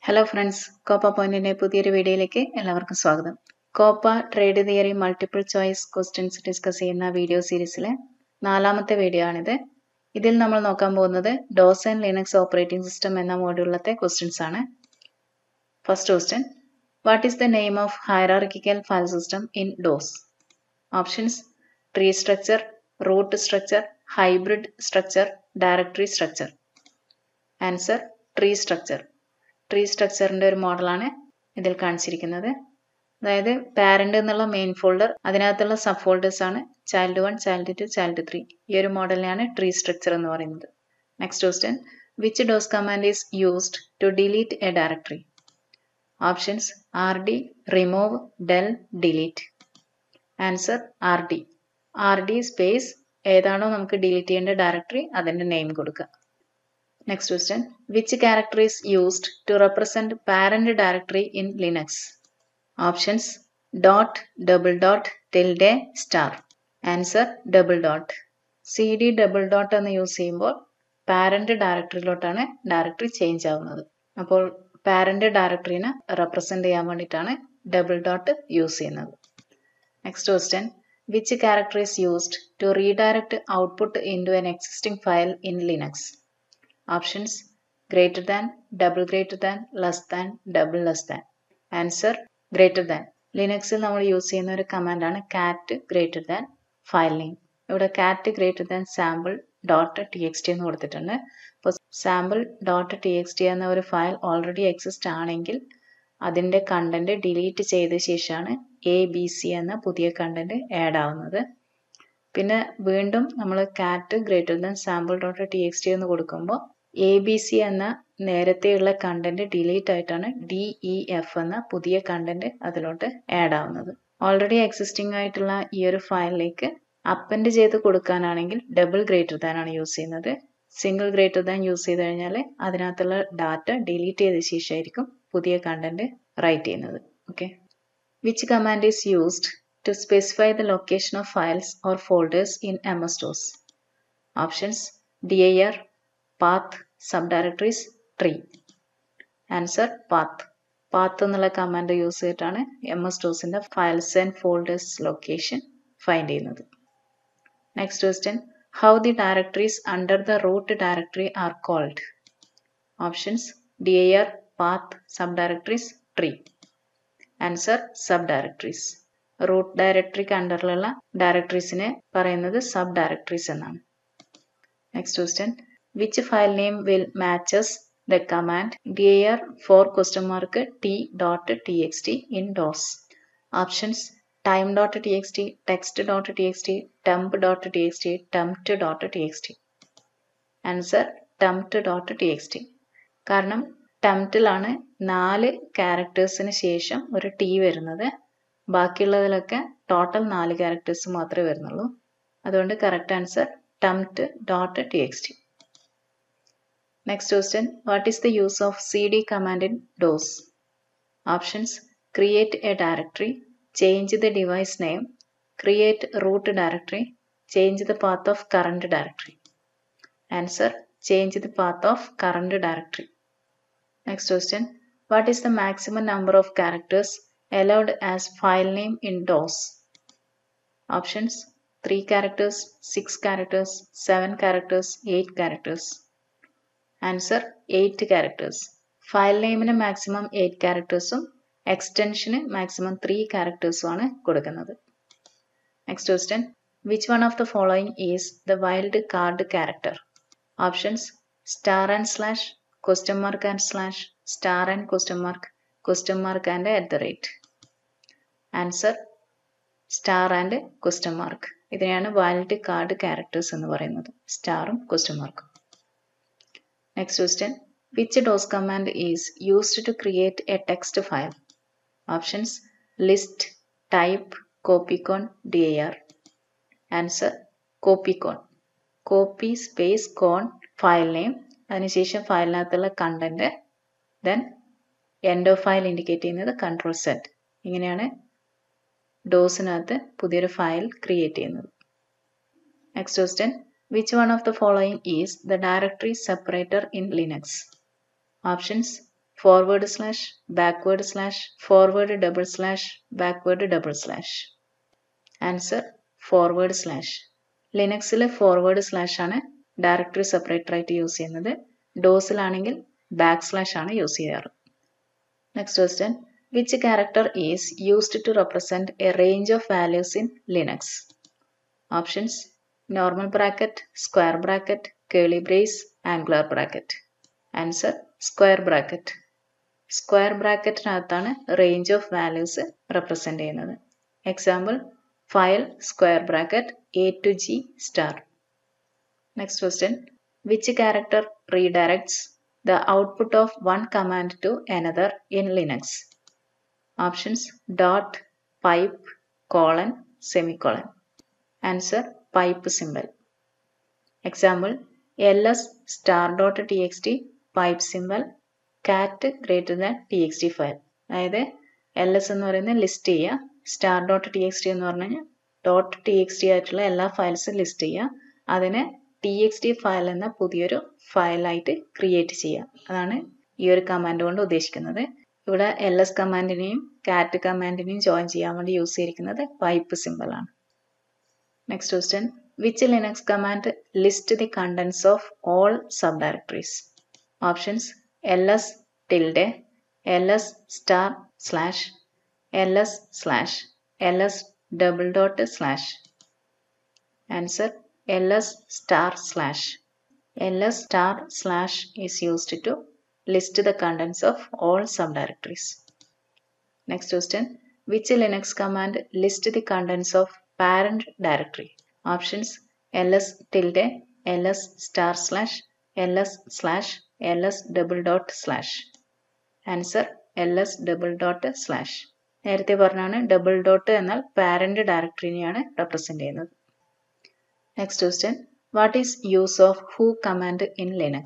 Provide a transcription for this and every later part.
Hello friends Copa പോയിന്റിന്റെ പുതിയൊരു വീഡിയോയിലേക്ക് എല്ലാവർക്കും സ്വാഗതം COPA trade theory multiple choice questions discuss ചെയ്യുന്ന വീഡിയോ സീരീസിലെ നാലാമത്തെ വീഡിയോ ആണിത് ഇതിൽ നമ്മൾ നോക്കാൻ പോകുന്നത് DOS and Linux operating system എന്ന മോഡ്യൂളിലത്തെ ക്വസ്റ്റ്യൻസ് ആണ് first question what is the name of hierarchical file system in DOS options tree structure root structure hybrid structure directory structure answer tree structure tree സ്ട്രക്ചറിന്റെ ഒരു മോഡലാണ് ഇതിൽ കാണിച്ചിരിക്കുന്നത് അതായത് parent എന്നുള്ള മെയിൻ ഫോൾഡർ അതിനകത്തുള്ള സബ് ഫോൾഡേഴ്സ് ആണ് child one child two child three ഈ ഒരു മോഡലിനെയാണ് ട്രീ സ്ട്രക്ചർ എന്ന് പറയുന്നത് next question which DOS command is used to delete a directory options R D remove del delete answer R D R D space ഏതാണോ നമുക്ക് delete ചെയ്യേണ്ട directory അതിന്റെ name കൊടുക്കുക next question which character is used to represent parent directory in Linux options dot double dot tilde star answer double dot C D double dot എന്ന് use ചെയ്യുമ്പോൾ parent ഡയറക്ടറിയിലോട്ടാണ് directory change ആവുന്നത് അപ്പോൾ parent ഡയറക്ടറിനെ represent ചെയ്യാൻ വേണ്ടിയിട്ടാണ് double dot use ചെയ്യുന്നത് next question which character is used to redirect output into an existing file in Linux options greater than double greater than less than double less than answer greater than ലിനക്സിൽ നമ്മൾ use ചെയ്യുന്ന ഒരു കമാൻഡാണ് കാറ്റ് greater than file name ഇവിടെ cat greater than sample dot T X T എന്ന് കൊടുത്തിട്ടുണ്ട് അപ്പോൾ sample dot T X T എന്ന ഒരു ഫയൽ ഓൾറെഡി എക്സിസ്റ്റ് ആണെങ്കിൽ അതിൻ്റെ കണ്ടന്റ് ഡിലീറ്റ് ചെയ്ത ശേഷമാണ് എ ബി സി എന്ന പുതിയ കണ്ടന്റ് ആഡ് ആവുന്നത് പിന്നെ വീണ്ടും നമ്മൾ cat greater than sample dot T X T എന്ന് കൊടുക്കുമ്പോൾ എ ബി സി എന്ന നേരത്തെയുള്ള കണ്ടന്റ് ഡിലീറ്റ് ആയിട്ടാണ് ഡി ഇ എഫ് എന്ന പുതിയ കണ്ടന്റ് അതിലോട്ട് ആഡ് ആവുന്നത് ഓൾറെഡി എക്സിസ്റ്റിംഗ് ആയിട്ടുള്ള ഈ ഒരു ഫയലിലേക്ക് അപ്പൻഡ് ചെയ്ത് കൊടുക്കാനാണെങ്കിൽ ഡബിൾ ഗ്രേറ്റർ ദാൻ ആണ് യൂസ് ചെയ്യുന്നത് സിംഗിൾ ഗ്രേറ്റർ ദാൻ യൂസ് ചെയ്ത് കഴിഞ്ഞാൽ അതിനകത്തുള്ള ഡാറ്റ ഡിലീറ്റ് ചെയ്ത ശേഷമായിരിക്കും പുതിയ കണ്ടന്റ് റൈറ്റ് ചെയ്യുന്നത് okay which command is used to specify the location of files or folders in MS-DOS. Options dir, path, subdirectories, tree. Answer path path എന്നുള്ള command use ചെയ്തിട്ടാണ് M S ഡോസിന്റെ files and folders location find ചെയ്യുന്നത് next question how the directories under the root directory are called options D R path subdirectories tree answer subdirectories root ഡയറക്ടറിക്ക് അണ്ടറിലുള്ള ഡയറക്ടറീസിനെ പറയുന്നത് subdirectories എന്നാണ് next question which file name will matches the command D R four question mark T dot T X T in DOS options time dot T X T text dot T X T temp dot T X T tempt dot T X T answer tempt dot T X T കാരണം ടെംപ്റ്റിലാണ് നാല് ക്യാരക്ടേഴ്സിന് ശേഷം ഒരു T വരുന്നത് ബാക്കിയുള്ളതിലൊക്കെ total നാല് characters മാത്രമേ വരുന്നുള്ളൂ അതുകൊണ്ട് correct answer tempt dot T X T next question what is the use of C D command in DOS options create a directory change the device name create root directory change the path of current directory answer change the path of current directory next question what is the maximum number of characters allowed as file name in DOS. Options 3 characters, 6 characters, 7 characters, 8 characters. Answer 8 characters. File നെയിമിന് maximum eight ക്യാരക്ടേഴ്സും എക്സ്റ്റൻഷന് maximum three ക്യാരക്ടേഴ്സും ആണ് കൊടുക്കുന്നത് next question which one of the following is the wildcard character options star and slash question mark and slash star and question mark question mark and at the rate answer star and question mark ഇതിനെയാണ് wildcard characters എന്ന് പറയുന്നത് സ്റ്റാറും question മാർക്കും next question which DOS command is used to create a text file options list type copy con D R answer copy con copy space con file name അതിനുശേഷം ഫയലിനകത്തുള്ള content then end of file indicate ചെയ്യുന്നത് control Z ഇങ്ങനെയാണ് ഡോസിനകത്ത് പുതിയൊരു file create ചെയ്യുന്നത് next question which one of the following is the directory separator in Linux options forward slash backward slash forward double slash backward double slash answer forward slash ലിനക്സിൽ forward slash ആണ് directory separator ആയിട്ട് use ചെയ്യുന്നത് ഡോസിലാണെങ്കിൽ back slash ആണ് use ചെയ്യാറ് next question which character is used to represent a range of values in Linux options normal bracket square bracket curly brace angler bracket answer square bracket square ബ്രാക്കറ്റിനകത്താണ് range of values represent ചെയ്യുന്നത് example file square bracket A to G star next question which character redirects the output of one command to another in Linux. Options dot, pipe, colon, semicolon. Answer pipe symbol. Example ls star dot txt pipe symbol cat greater than txt file. അതായത് L S എന്ന് പറയുന്നത് list ചെയ്യുക star dot T X T എന്ന് പറഞ്ഞു കഴിഞ്ഞാൽ dot T X T ആയിട്ടുള്ള എല്ലാ ഫയൽസും list ചെയ്യുക അതിനെ ടി എക്സ് ടി ഫയൽ എന്ന പുതിയൊരു ഫയലായിട്ട് ക്രിയേറ്റ് ചെയ്യുക അതാണ് ഈ ഒരു കമാൻഡ് കൊണ്ട് ഉദ്ദേശിക്കുന്നത് ഇവിടെ എൽ എസ് കമാൻഡിനെയും കാറ്റ് കമാൻഡിനെയും ജോയിൻ ചെയ്യാൻ വേണ്ടി യൂസ് ചെയ്തിരിക്കുന്നത് പൈപ്പ് സിമ്പിളാണ് next question which Linux command list the contents of all sub directories options L S tilde L S star slash L S slash L S double dot slash answer ls star slash. ls star slash is used to list the contents of all subdirectories. Next question. Which Linux command list the contents of parent directory? Options ls tilde, ls star slash, ls slash, ls double dot slash. Answer ls double dot slash. നേരത്തെ പറഞ്ഞാണ് double dot എന്നാൽ parent ഡയറക്ടറിനെയാണ് represent ചെയ്യുന്നത് Next question. What is use of who command in Linux?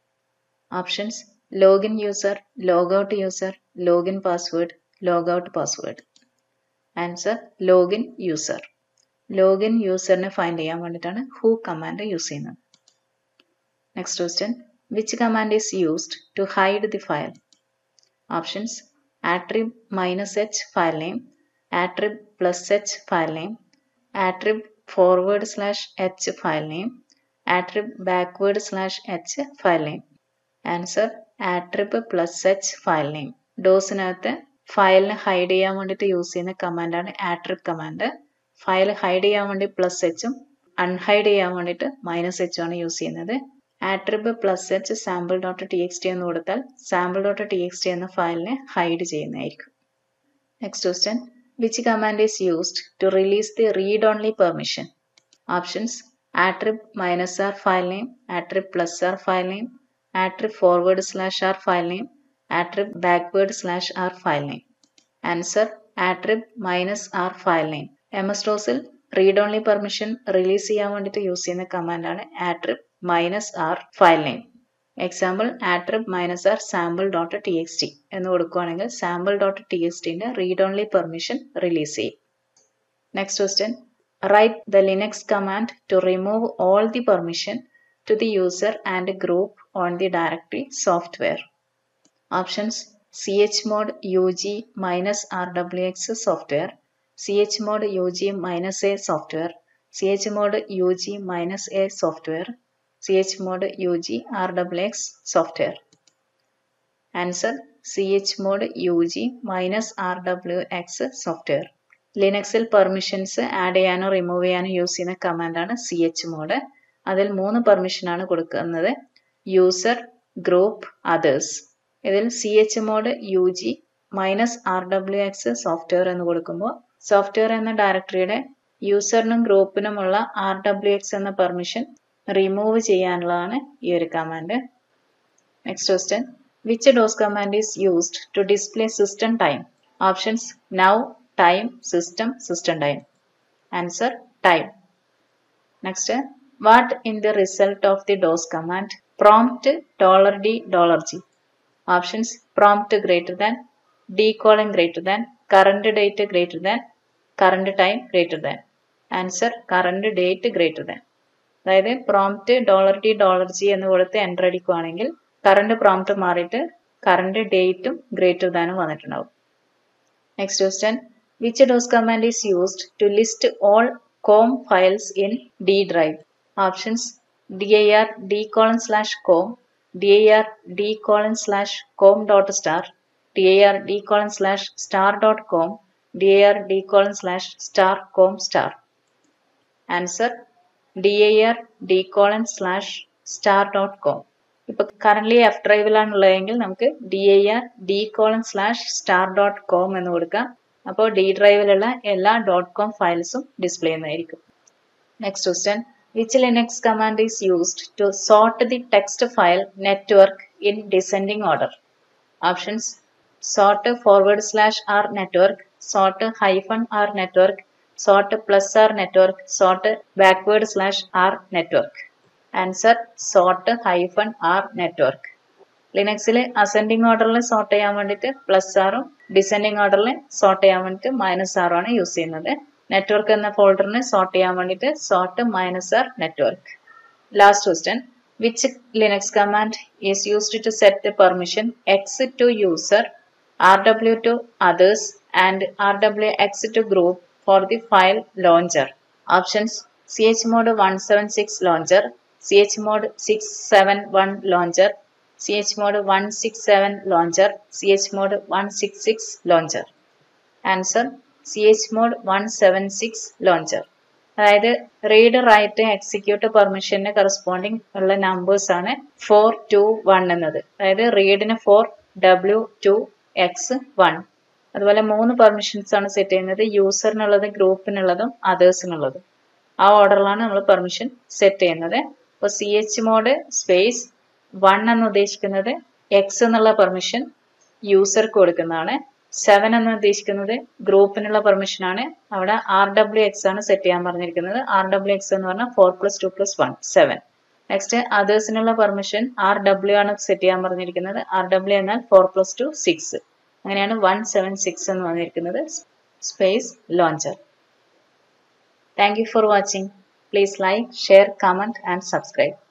Options login user, logout user, login password, logout password. Answer login user. Login യൂസറിനെ find ചെയ്യാൻ വേണ്ടിയിട്ടാണ് who command use ചെയ്യുന്നത് next question which command is used to hide the file options attrib minus H file name attrib plus H file name attrib forward slash h file name, attrib backward slash h file name. Answer attrib plus H file name ഡോസിനകത്ത് ഫയലിനെ hide ചെയ്യാൻ വേണ്ടിയിട്ട് use ചെയ്യുന്ന കമാൻഡാണ് attrib command file hide ചെയ്യാൻ വേണ്ടി plus എച്ചും unhide ചെയ്യാൻ വേണ്ടിയിട്ട് മൈനസ് എച്ചും ആണ് യൂസ് ചെയ്യുന്നത് attrib plus H sample dot T X T എന്ന് കൊടുത്താൽ sample dot T X T എന്ന ഫയലിനെ ഹൈഡ് ചെയ്യുന്നതായിരിക്കും next question which command is used to release the read-only permission? Options attrib minus r file name, attrib plus r file name, attrib forward slash r file name, attrib backward slash r file name. Answer attrib minus r file name. MS DOSിൽ read only permission release ചെയ്യാൻ വേണ്ടിയിട്ട് use ചെയ്യുന്ന കമാൻഡാണ് attrib minus R file name example attrib minus R sample dot T X T എന്ന് കൊടുക്കുകയാണെങ്കിൽ sample dot T X ടിന്റെ read only permission release ചെയ്യും next question write the Linux command to remove all the permission to the user and group on the directory software options C H mod U G minus R W X software C H mod U G minus A software C H mod U G minus A software C H mod U G R W X software answer C H mod U G minus R W X software ലിനക്സിൽ permissions add ചെയ്യാനോ remove ചെയ്യാനോ use ചെയ്യുന്ന കമാൻഡാണ് C H mod അതിൽ മൂന്ന് പെർമിഷനാണ് കൊടുക്കുന്നത് user group others ഇതിൽ C H mod U G minus R W X software എന്ന് കൊടുക്കുമ്പോൾ സോഫ്റ്റ്വെയർ എന്ന ഡയറക്ടറിയുടെ യൂസറിനും ഗ്രൂപ്പിനുമുള്ള ആർ ഡബ്ല്യു എക്സ് എന്ന പെർമിഷൻ റിമൂവ് ചെയ്യാനുള്ളതാണ് ഈ ഒരു command next question which DOS command is used to display system time options now time system system time answer time next what in the result of the DOS command prompt dollar D dollar G options prompt greater than D colon greater than current date greater than current time greater than answer current date greater than അതായത് prompt dollar T dollar G എന്ന് കൊടുത്ത് enter അടിക്കുകയാണെങ്കിൽ current prompt മാറിയിട്ട് current ഡേറ്റും greater ദാനും വന്നിട്ടുണ്ടാവും next question which DOS command is used to list all com files in D drive options D I R D colon slash com D I R D colon slash com dot star D I R D colon slash star dot com D I R D colon slash star com star answer D I R D colon slash star dot com ഇപ്പൊ current F ഡ്രൈവിലാണ് ഉള്ളതെങ്കിൽ നമുക്ക് D I R D colon slash star dot com എന്ന് കൊടുക്കാം അപ്പോൾ D ഡ്രൈവിലുള്ള എല്ലാ dot com ഫയൽസും ഡിസ്പ്ലേ ചെയ്യുന്നതായിരിക്കും next question which Linux command is used to sort the text file network in descending order options sort forward slash R network sort hyphen R network sort plus R network sort backward slash R network answer sort hyphen R network ലിനക്സിൽ ascending ഓർഡറിൽ sort ചെയ്യാൻ വേണ്ടിയിട്ട് plus ആറും descending ഓർഡറിൽ sort ചെയ്യാൻ വേണ്ടിയിട്ട് minus ആറും ആണ് യൂസ് ചെയ്യുന്നത് നെറ്റ്വർക്ക് എന്ന ഫോൾഡറിനെ സോർട്ട് ചെയ്യാൻ വേണ്ടിയിട്ട് sort minus R network last question which Linux command is used to set the permission X to user R W to others and R W X to group for the file launcher options C H mod one seven six launcher C H mod six seven one launcher C H mod one six seven launcher C H mod one six six launcher answer C H mod one seven six launcher അതായത് read write execute പെർമിഷന് corresponding ഉള്ള numbers ആണ് four two one എന്നത് അതായത് റീഡിന് four W two X one അതുപോലെ മൂന്ന് permissions ആണ് സെറ്റ് ചെയ്യുന്നത് യൂസറിനുള്ളത് ഗ്രൂപ്പിനുള്ളതും അതേഴ്സിനുള്ളതും ആ ഓർഡറിലാണ് നമ്മൾ പെർമിഷൻ സെറ്റ് ചെയ്യുന്നത് അപ്പോൾ C H mod space one എന്ന് ഉദ്ദേശിക്കുന്നത് എക്സ് എന്നുള്ള പെർമിഷൻ യൂസർക്ക് കൊടുക്കുന്നതാണ് സെവൻ എന്ന് ഉദ്ദേശിക്കുന്നത് ഗ്രൂപ്പിനുള്ള പെർമിഷൻ ആണ് അവിടെ ആർ ഡബ്ല്യു എക്സ് ആണ് സെറ്റ് ചെയ്യാൻ പറഞ്ഞിരിക്കുന്നത് ആർ ഡബ്ല്യു എക്സ് എന്ന് പറഞ്ഞാൽ four plus two plus one seven next അതേഴ്സിനുള്ള പെർമിഷൻ ആർ ഡബ്ല്യു ആണ് സെറ്റ് ചെയ്യാൻ പറഞ്ഞിരിക്കുന്നത് ആർ ഡബ്ല്യു എന്നാൽ ഫോർ പ്ലസ് ടു സിക്സ് അങ്ങനെയാണ് വൺ സെവൻ സിക്സ് എന്ന് വന്നിരിക്കുന്നത് space launcher thank you for watching please like share comment and subscribe